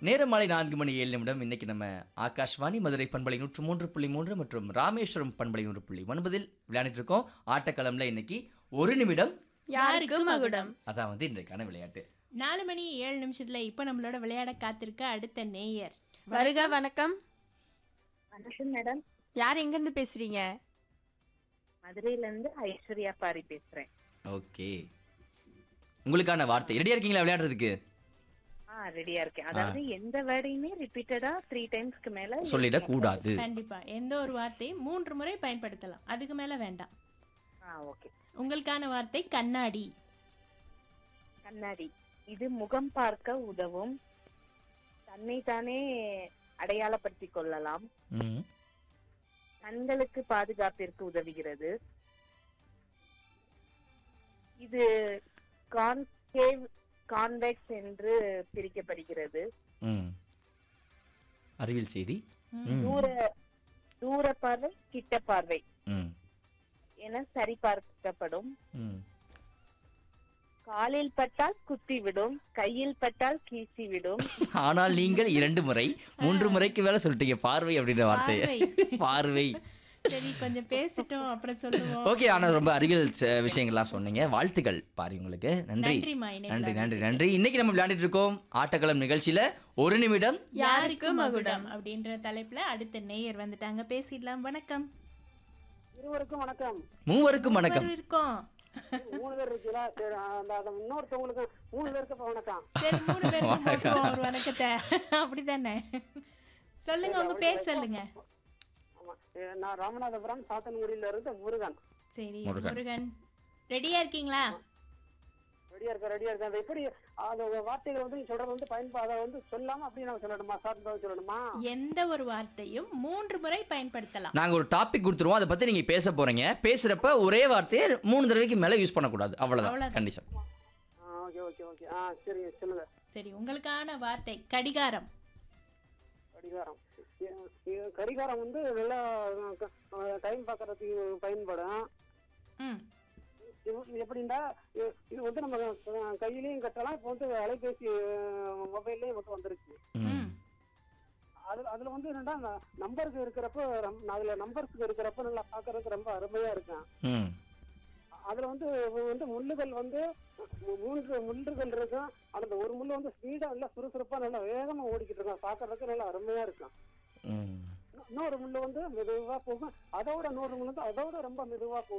நேரம் மாலை நான்கு மணி ஏழு நிமிடம் இன்னைக்கு நம்ம ஆகாஷ்வாணி மதுரை பண்பலை நூற்று மூன்று புள்ளி மூன்று மற்றும் ராமேஸ்வரம் பண்பலை நூறு புள்ளி ஒன்பதில் விளையாடிட்டு இருக்கோம் ஆட்டக்களம்ல இன்னைக்கு ஒரு நிமிடம் யாருக்கு மகுடம் அதான் வந்து இன்றைக்கான விளையாட்டு நாலு மணி ஏழு நிமிஷத்துல இப்போ நம்மளோட விளையாட காத்திருக்க அடுத்த நேயர் வருக வணக்கம் வணக்கம் மேடம் யார் எங்க இருந்து பேசுறீங்க மதுரையில இருந்து ஐஸ்வர்யா பாரி பேசுறேன் ஓகே உங்களுக்கான வார்த்தை ரெடியா இருக்கீங்களா விளையாடுறதுக்கு ஆ ரெடியா இருக்கேன் அதாவது எந்த வேர்டையுமே ரிப்பீட்டடா த்ரீ டைம்ஸ்க்கு மேல சொல்லிடக்கூடாது கண்டிப்பா எந்த ஒரு வார்த்தையும் மூன்று முறை பயன்படுத்தலாம் அதுக்கு மேல வேண்டாம் ஆ ஓகே உங்களுக்கான வார்த்தை கண்ணாடி கண்ணாடி இது முகம் பார்க்க உதவும் தன்னை தானே அடையாளப்படுத்திக் கொள்ளலாம் ம், கண்களுக்கு பாதுகாப்பிற்கு உதவுகிறது இது கான்கேவ் கான்வெக்ஸ் என்று பிரிக்கப்படுகிறது ம். அறிவியல் செய்தி ம், தூர தூர பார்வை கிட்ட பார்வை ம், என சரிபார்க்கப்படும் ம். காலில் பட்டால் குத்திவிடும் கையில் பட்டால் கீசிவிடும் ஆனால் நீங்கள் இரண்டு முறை மூன்று முறைக்கு மேல சொல்லிட்டீங்க பார்வை அப்படின்ற வார்த்தையை பார்வை. பார்வை சரி கொஞ்சம் பேசிட்டோம் அப்புறம் சொல்லுவோம் ஓகே ஆனா ரொம்ப அறிவியல் ச- விஷயங்கள்லாம் சொன்னீங்க வாழ்த்துக்கள் பாரி உங்களுக்கு நன்றி நன்றிம்மா, இணைப்பில் நன்றி நன்றி நன்றி இன்னைக்கு நம்ம விளையாடிட்டு இருக்கோம் ஆட்டக்களம் நிகழ்ச்சியில ஒரு நிமிடம் யாருக்கு மகுடம் அப்படின்ற தலைப்புல அடுத்த நேயர் வந்துட்டாங்க பேசிடலாம் வணக்கம் இருவருக்கும் வணக்கம் மூவருக்கும் வணக்கம் இருவர் இருக்கோம் மூணு பேர் இருக்கீங்களா சரி அந்த அந்த இன்னொருத்தவங்களுக்கு மூணு பேருக்கு இப்ப வணக்கம் சரி மூணு பேருக்கு போட்டுருவோம் ஒரு வணக்கத்தை அப்படிதானே சொல்லுங்க உங்க பேர் சொல்லுங்க ஆமா ஏ, நான் ராமநாதபுரம் சாத்தன்குடியில இருந்து முருகன் சரி முருகன். முருகன் ரெடியா இருக்கீங்களா ரெடியா இருக்கேன் ரெடியா இருக்கேன் அது எப்படி அந்த வார்த்தைகள் வந்து நீ சொல்றது வந்து பயன்பா அதை வந்து சொல்லாம அப்படி நம்ம சொல்லணுமா சாப்பிட்டு சொல்லணுமா எந்த ஒரு வார்த்தையும் மூன்று முறை பயன்படுத்தலாம் நாங்க ஒரு டாபிக் கொடுத்துருவோம் அதை பத்தி நீங்க பேச போறீங்க பேசுறப்ப ஒரே வார்த்தையை மூணு தடவைக்கு மேல யூஸ் பண்ணக்கூடாது அவ்வளவுதான் அவ்வளவுதான். கண்டிஷன் ஓகே ஓகே ஓகே ஆ சரிங்க சொல்லுங்க சரி உங்களுக்கான வார்த்தை கடிகாரம் கடிகாரம் ஏ, ஏ, கடிகாரம் வந்து நல்லா டைம் பார்க்கறதுக்கு பயன்படும் ம் இது இது எப்படின்னா இது- இது வந்து நம்ம அஹ், கையிலயும் கட்டலாம் இப்போ வந்து அலைபேசி மொபைல்லையும் வந்து வந்துருச்சு ம். ம் அதுல அதுல வந்து என்னன்னா நம்பருக்கு இருக்கிறப்ப ரம்- அதுல நம்பர்ஸ்க்கு இருக்கிறப்ப நல்லா பாக்குறதுக்கு ரொம்ப அருமையா இருக்கும் ம். அதுல வந்து வந்து முள்ளுகள் வந்து மூ- மூன்று முள்ளுகள் இருக்கும் ஆனா அந்த ஒரு முள்ளு வந்து ஸ்பீடா நல்லா சுறுசுறுப்பா நல்லா வேகமா ஓடிக்கிட்டு இருக்கும் பாக்குறதுக்கு நல்லா அருமையா இருக்கும் ம். இன்னொரு முள்ளு வந்து மெதுவா போகும் அதோட இன்னொரு முள்ளு வந்து அதோட ரொம்ப மெதுவா போகும்